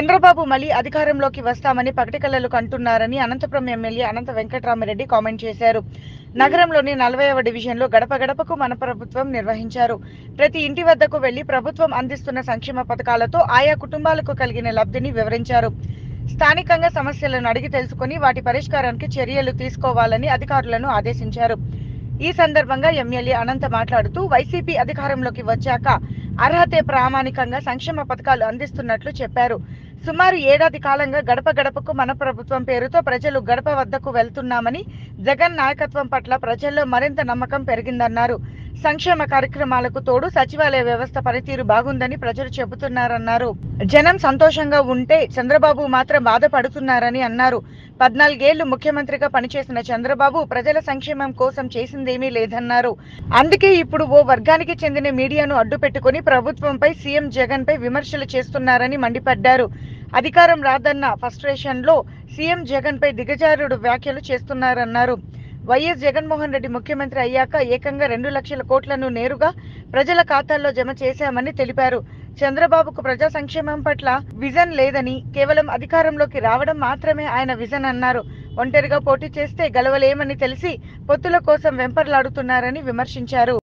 చంద్రబాబు మళ్ళీ అధికారంలోకి వస్తామని పగటికలలు కంటున్నారని అనంతపురం ఎమ్మెల్యే అనంత వెంకట్రామరెడ్డి కామెంట్ చేశారు నగరంలోని నలభైవ డివిజన్లో గడప గడపకు మన ప్రభుత్వం నిర్వహించారు ప్రతి ఇంటి వద్దకు వెళ్లి ప్రభుత్వం అందిస్తున్న సంక్షేమ పథకాలతో ఆయా కుటుంబాలకు కలిగిన లబ్ధిని వివరించారు స్థానికంగా సమస్యలను అడిగి తెలుసుకుని వాటి పరిష్కారానికి చర్యలు తీసుకోవాలని అధికారులను ఆదేశించారు ఈ సందర్భంగా ఎమ్మెల్యే అనంత మాట్లాడుతూ వైసీపీ అధికారంలోకి వచ్చాక అర్హతే ప్రామాణికంగా సంక్షేమ పథకాలు అందిస్తున్నట్లు చెప్పారు సుమారు ఏడాది కాలంగా గడప గడపకు మన ప్రభుత్వం పేరుతో ప్రజలు గడప వద్దకు వెళ్తున్నామని జగన్ నాయకత్వం పట్ల ప్రజల్లో మరింత నమ్మకం పెరిగిందన్నారు సంక్షేమ కార్యక్రమాలకు తోడు సచివాలయ వ్యవస్థ పనితీరు బాగుందని ప్రజలు చెబుతున్నారన్నారు జనం సంతోషంగా ఉంటే చంద్రబాబు మాత్రం బాధపడుతున్నారని అన్నారు పద్నాలుగేళ్లు ముఖ్యమంత్రిగా పనిచేసిన చంద్రబాబు ప్రజల సంక్షేమం కోసం చేసిందేమీ లేదన్నారు అందుకే ఇప్పుడు ఓ వర్గానికి చెందిన మీడియాను అడ్డు పెట్టుకుని ప్రభుత్వంపై సీఎం జగన్ పై విమర్శలు చేస్తున్నారని మండిపడ్డారు అధికారం రాదన్న ఫ్రస్ట్రేషన్ లో సీఎం జగన్ పై దిగజారుడు వ్యాఖ్యలు చేస్తున్నారన్నారు వైఎస్ జగన్మోహన్ రెడ్డి ముఖ్యమంత్రి అయ్యాక ఏకంగా రెండు లక్షల కోట్లను నేరుగా ప్రజల ఖాతాల్లో జమ చేశామని తెలిపారు చంద్రబాబుకు ప్రజా సంక్షేమం పట్ల విజన్ లేదని కేవలం అధికారంలోకి రావడం మాత్రమే ఆయన విజన్ అన్నారు ఒంటరిగా పోటీ చేస్తే గెలవలేమని తెలిసి పొత్తుల కోసం వెంపర్లాడుతున్నారని విమర్శించారు